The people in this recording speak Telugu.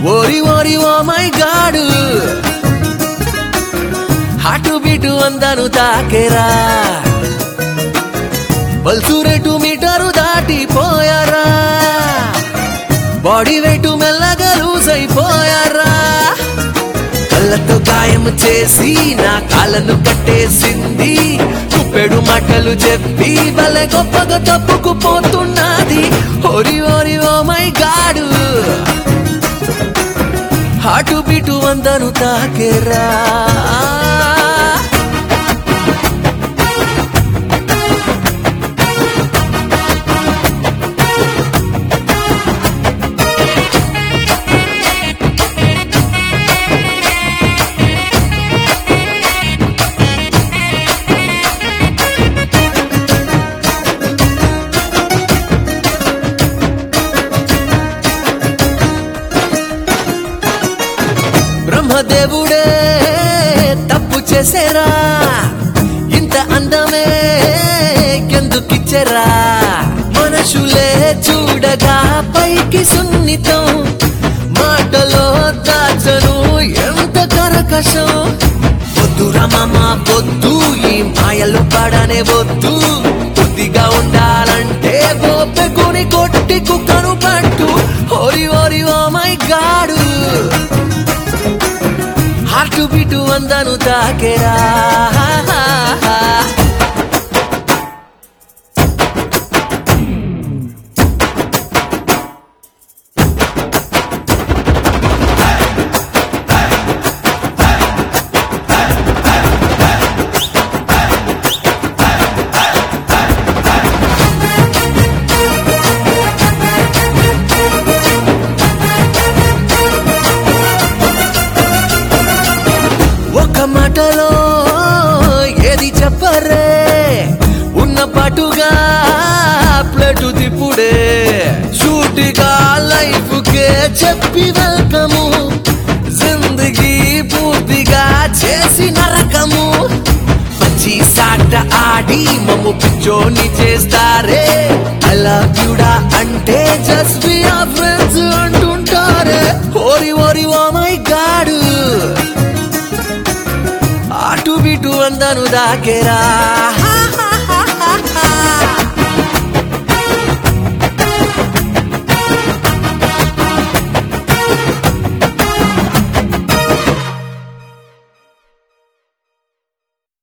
ఓరి ఓరి oh my god heart beat అందను తాకెరా పల్సు రేటు మీటరు దాటిపోయారా బాడీ వెయిట్ మెల్లగా లూజ్ అయిపోయారా కళ్ళతో గాయం చేసి నా కాళ్ళను కట్టేసింది కుప్పెడు మాటలు చెప్పి భలే గొప్పగా తప్పుకుపోతున్నది ఓరి ఓరి oh my god heart beat అందను తాకెరా బ్రహ్మదేవుడే తప్పు చేసేరా ఇంత అందమే ఎందుకిచ్చెరా మనుషులే చూడగా పైకి సున్నితం మాటలో దాచను ఎంత కరకశం వద్దు రమమ వద్దు ఈ మాయలు పడనే వద్దు బుద్ధిగా ఉండాలంటే గోపెకుని కొట్టి కుక్కను పట్టు ఓరి ఓరి oh my god heart beat అందను తాకెరా ఒక మాటలో ఏది చెప్పరే ఉన్న పాటుగా ప్లేటు తిప్పుడే సూటిగా లైఫ్ కే చెప్పి వెల్కము జిందగీ పూర్తిగా చేసి నరకము మంచి సాట ఆడి మమ్ము పిచ్చోని చేస్తారే అలా కూడా అంటే జస్ట్ బి ఆ ఫ్రెండ్స్ అంటుంటారే ఓరి ఓరి ఓ మై గాడు అటు బిటు అందను దాకెరా